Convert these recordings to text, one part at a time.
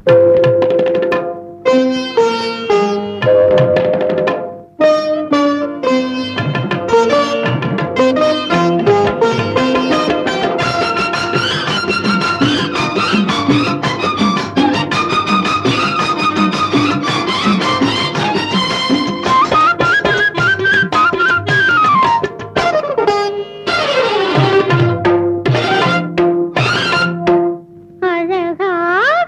அழகாக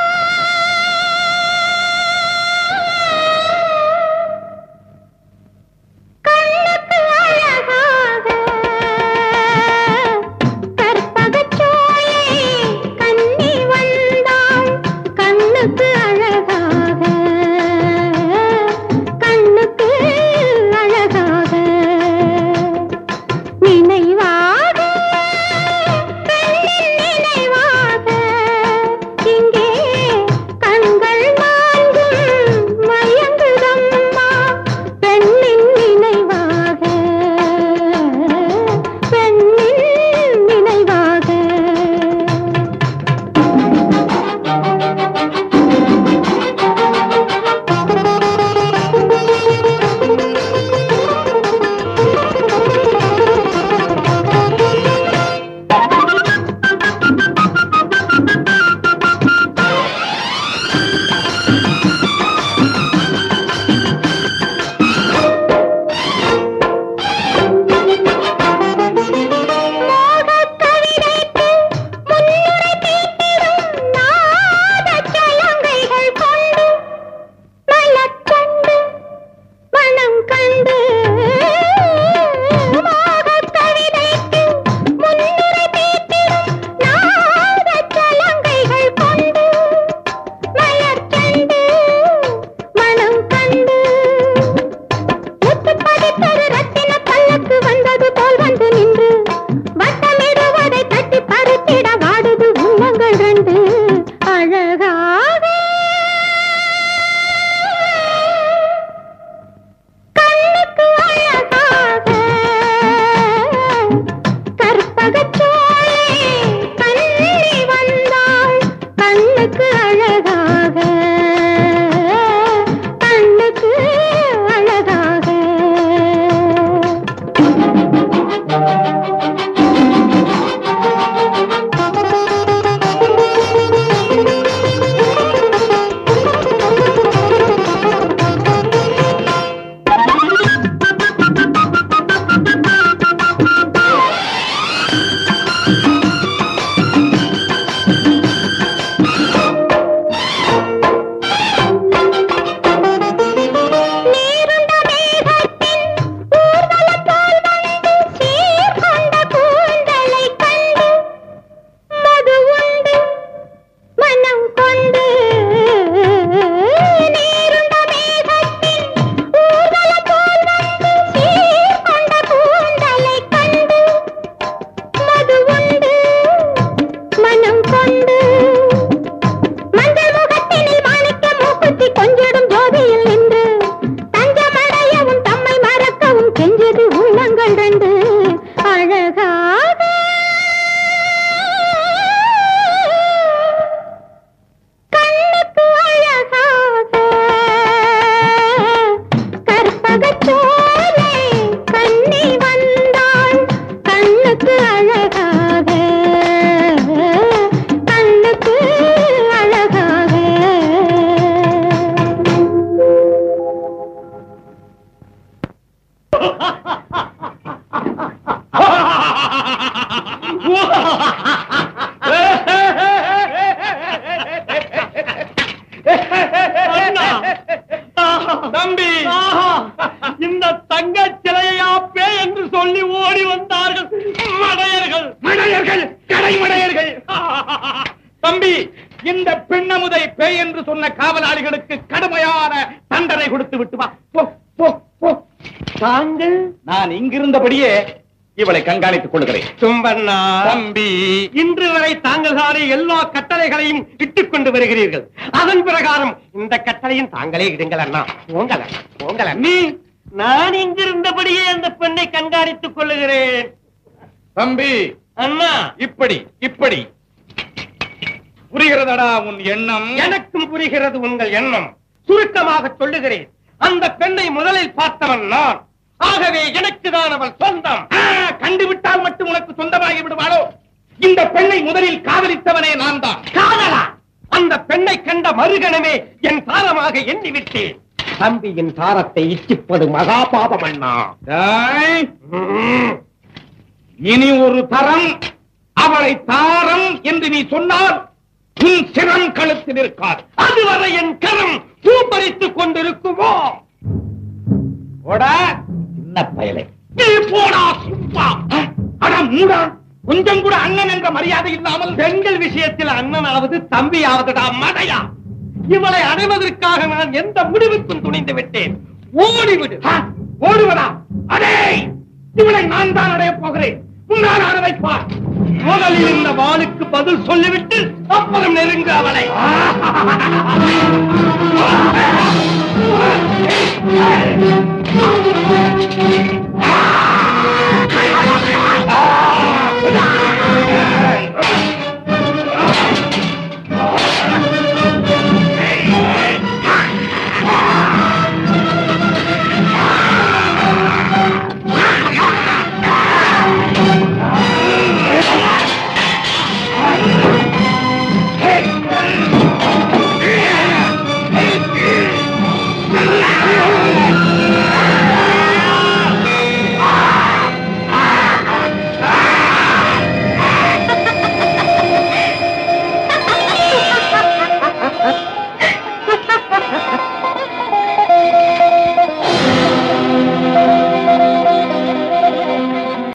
கண்ணுக்கு அழகாக கற்பகச்சோலை கண்ணி வந்தாள் கண்ணுக்கு அழகாக கண்ணுக்கு அழகாக நினைவாக பெண்ணின் நினைவாக இங்கே கண்கள் நான்கும் மயங்குதம்மா பெண்ணின் நினைவாக பெண்ணின் நினைவாக மோகக் கவிதைக்கு முன்னுரை தீட்டிடும் நாதச் சலங்கைகள் கொண்டு மலர்க் கண்டு மனம் கண்டு மோகக் கவிதைக்கு முன்னுரை தீட்டிடும் நாதச் சலங்கைகள் கொண்டு மலர்க் கண்டு மனம் கண்டு முத்து பதித்தொரு ரத்தின பல்லக்கு வந்தது போல் வந்து நின்று வட்டமிடுவதை தட்டி பறித்திட வாடுது உள்ளங்கள் ரெண்டு அழகாக கண்ணுக்கு அழகாக கற்பகச்சோலை கண்ணி வந்தாள் கண்ணுக்கு அழகாக கண்ணுக்கு அழகாக நீருண்ட மேகத்தின் ஊர்வலம் போல் வந்து சீர்கொண்ட கூந்தலைக் கண்டு மது உண்டு மனம் கொண்டு நீருண்ட மேகத்தின் ஊர்வலம் போல் வந்து சீர்கொண்ட கூந்தலைக் கண்டு மது உண்டு மனம் கொண்டு மஞ்சள் முகத்தினில் மாணிக்க மூக்குத்தி கொஞ்சிடும் ஜோதியில் நின்று தஞ்சமடையவும் தம்மை மறக்கவும் கெஞ்சது உள்ளங்கள் ரெண்டு அழகாக கண்ணுக்கு அழகாக கற்பகச்சோலை கண்ணி வந்தாள் கண்ணுக்கு அழகாக கண்ணுக்கு அழகாக தம்பி இந்த தங்க சிலையா பே என்று சொல்லி ஓடி வந்தார்கள் மடையர்கள் மடையர்கள் கடை மடையர்கள் தம்பி இந்த பெண்ணமுதை பேய் என்று சொன்ன காவலாளிகளுக்கு கடுமையான தண்டனை கொடுத்து விட்டு வா போ போ போ தாங்கள் நான் இங்கிருந்தபடியே இவளை கண்காணித்துக் கொள்கிறேன் சும்பண்ணா தம்பி இன்று வரை தாங்கள் தானே எல்லா கட்டளைகளையும் இட்டுக் கொண்டு வருகிறீர்கள் அதன் பிரகாரம் இந்த கட்டளையும் தாங்களே இடுங்கள் அண்ணா போங்கல போங்கல நீ நான் இங்கிருந்தபடியே அந்த பெண்ணை கண்காணித்துக் கொள்ளுகிறேன் தம்பி அண்ணா இப்படி இப்படி புரிகிறதடா உன் எண்ணம் எனக்கும் புரிகிறது உங்கள் எண்ணம் சுருக்கமாக சொல்லுகிறேன் அந்த பெண்ணை முதலில் பார்த்தவன் நான் ஆகவே எனக்கு தான் அவள் சொந்தம் ஆ, கண்டுவிட்டால் மட்டும் உனக்கு சொந்தமாகி விடுவாளோ இந்த பெண்ணை முதலில் காதலித்தவனே நான் தான் காதலா அந்த பெண்ணை கண்ட மறுகணமே என் தாரமாக எண்ணிவிட்டேன் தம்பியின் தாரத்தை இச்சிப்பது மகா பாபம் அண்ணா டேய், ம். இனி ஒரு தரம் அவளை தாரம் என்று நீ சொன்னால் உன் சிரம் கழுத்தில் இருக்காது அதுவரை என் கரம் பூப்பறித்துக் கொண்டிருக்குமோ போடா சின்ன பயலை நீ போடா சும்மா அட மூடா கொஞ்சம் கூட அண்ணன் என்ற மரியாதை இல்லாமல் பெண்கள் விஷயத்தில் அண்ணனாவது தம்பியாவதுடா மடையா இவளை அடைவதற்காக நான் எந்த முடிவுக்கும் துணிந்து விட்டேன் ஓடிவிடு ஆ, ஓடுவதா அடே இவளை நான் தான் அடையப் போகிறேன் முன்னால் ஆட வைப்பார் முதலில் இந்த வாளுக்கு பதில் சொல்லிவிட்டு அப்புறம் நெருங்க அவளை ஆ